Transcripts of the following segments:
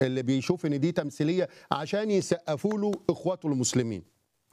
اللي بيشوف ان دي تمثيليه عشان يسقفوا له اخواته المسلمين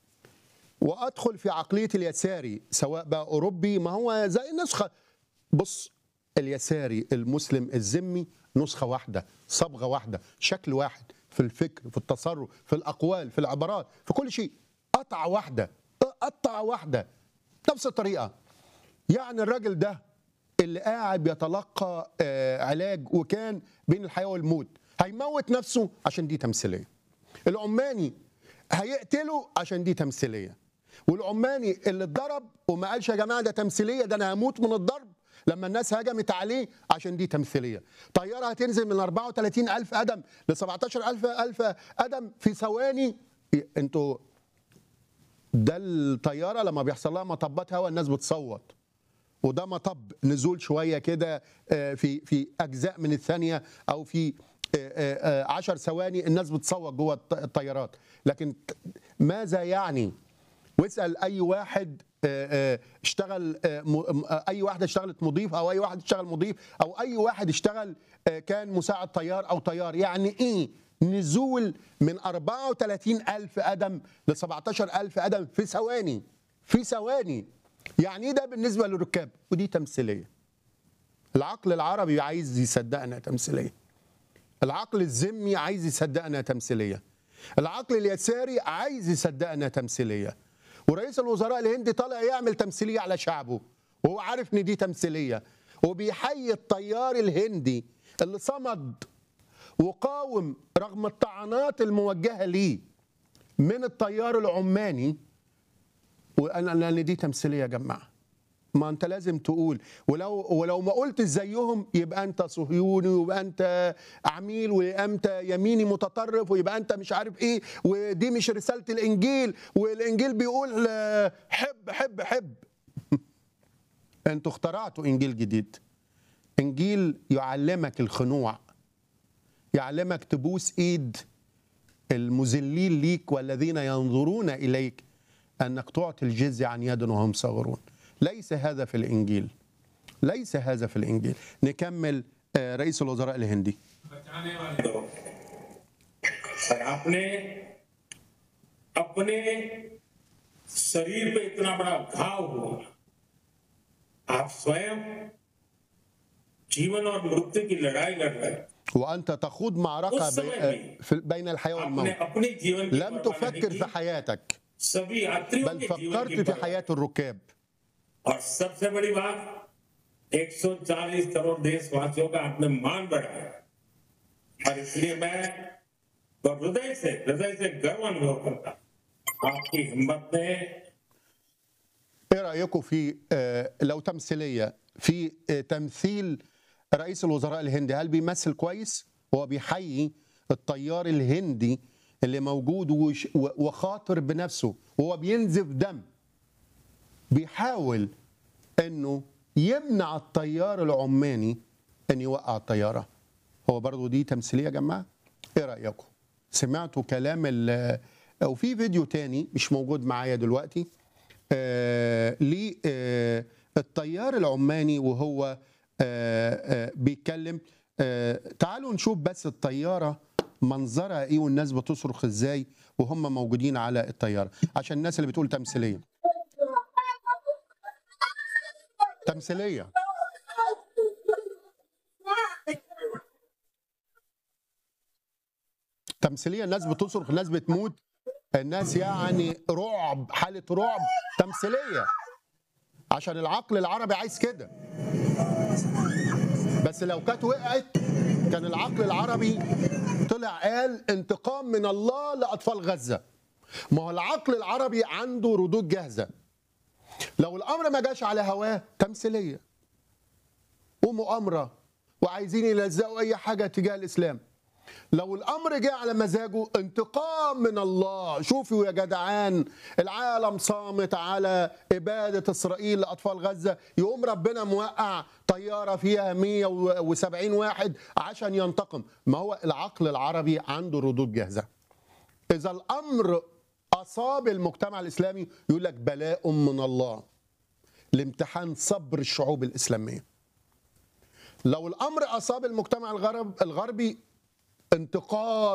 وادخل في عقليه اليساري سواء بقى اوروبي ما هو زي نسخه بص اليساري المسلم الذمي نسخه واحده صبغه واحده شكل واحد في الفكر في التصرف في الاقوال في العبارات في كل شيء قطعه واحده قطعه واحده نفس الطريقه يعني الراجل ده اللي قاعد بيتلقى آه، علاج وكان بين الحياه والموت هيموت نفسه عشان دي تمثيليه العماني هيقتله عشان دي تمثيليه والعماني اللي اتضرب وما قالش يا جماعه ده تمثيليه ده انا هموت من الضرب لما الناس هجمت عليه عشان دي تمثيليه طياره هتنزل من 34 الف قدم ل 17 الف الف قدم في ثواني انتوا ده الطياره لما بيحصل لها مطبات هواء الناس بتصوت وده مطب نزول شويه كده آه، في في اجزاء من الثانيه او في آه، آه، آه، عشر ثواني الناس بتصوت جوه الط- الطيارات لكن ماذا يعني واسال اي واحد آه، آه، اشتغل آه، م- آه، اي واحده اشتغلت مضيف او اي واحد اشتغل مضيف او اي واحد اشتغل آه، كان مساعد طيار او طيار يعني ايه نزول من 34 ألف قدم ل 17 ألف قدم في ثواني في ثواني يعني ايه ده بالنسبة للركاب ودي تمثيلية العقل العربي عايز يصدق انها تمثيلية العقل الذمي عايز يصدق انها تمثيلية العقل اليساري عايز يصدق انها تمثيلية ورئيس الوزراء الهندي طالع يعمل تمثيلية على شعبه وهو عارف ان دي تمثيلية وبيحيي الطيار الهندي اللي صمد وقاوم رغم الطعنات الموجهة ليه من الطيار العماني وانا لان دي تمثيليه يا جماعه ما انت لازم تقول ولو ولو ما قلت زيهم يبقى انت صهيوني ويبقى انت عميل ويبقى انت يميني متطرف ويبقى انت مش عارف ايه ودي مش رساله الانجيل والانجيل بيقول آه، حب حب حب انتوا اخترعتوا انجيل جديد انجيل يعلمك الخنوع يعلمك تبوس ايد المذلين ليك والذين ينظرون اليك انك تعطي الجزيه عن يد وهم صاغرون ليس هذا في الانجيل ليس هذا في الانجيل نكمل آه، رئيس الوزراء الهندي बचाने वाले दो और आपने अपने शरीर पे इतना बड़ा घाव हुआ आप स्वयं जीवन और मृत्यु की लड़ाई लड़ रहे हैं। وانت تخوض معركه उस بي- समय آه، भी في- بين الحياه आपने والموت अपनी जीवन की لم परवाह नहीं تفكر की। في حياتك सभी यात्रियों بل के जीवन فكرت की في परवाह। حياه الركاب और सबसे बड़ी बात 140 करोड़ देशवासियों का आपने मान बढ़ाया और इसलिए मैं तो हृदय से हृदय से गर्व अनुभव करता हूं। आपकी हिम्मत ने ايه رايكم في آه، لو تمثيليه في آه، تمثيل رئيس الوزراء الهندي هل بيمثل كويس هو بيحيي الطيار الهندي اللي موجود وش- و- وخاطر بنفسه وهو بينزف دم بيحاول انه يمنع الطيار العماني ان يوقع الطياره هو برضو دي تمثيليه يا جماعه ايه رايكم سمعتوا كلام ال- او في فيديو تاني مش موجود معايا دلوقتي آه للطيار العماني وهو آه آه بيتكلم آه تعالوا نشوف بس الطياره منظرها ايه والناس بتصرخ ازاي وهم موجودين على الطياره عشان الناس اللي بتقول تمثيليه تمثيليه تمثيليه الناس بتصرخ الناس بتموت الناس يعني رعب حاله رعب تمثيليه عشان العقل العربي عايز كده بس لو كانت وقعت كان العقل العربي طلع قال انتقام من الله لاطفال غزه ما هو العقل العربي عنده ردود جاهزه لو الامر ما جاش على هواه تمثيليه ومؤامره وعايزين يلزقوا اي حاجه تجاه الاسلام لو الامر جه على مزاجه انتقام من الله شوفوا يا جدعان العالم صامت على اباده اسرائيل لاطفال غزه يقوم ربنا موقع طياره فيها 170 واحد عشان ينتقم ما هو العقل العربي عنده ردود جاهزه اذا الامر اصاب المجتمع الاسلامي يقول لك بلاء من الله لامتحان صبر الشعوب الاسلاميه لو الامر اصاب المجتمع الغرب الغربي انتقال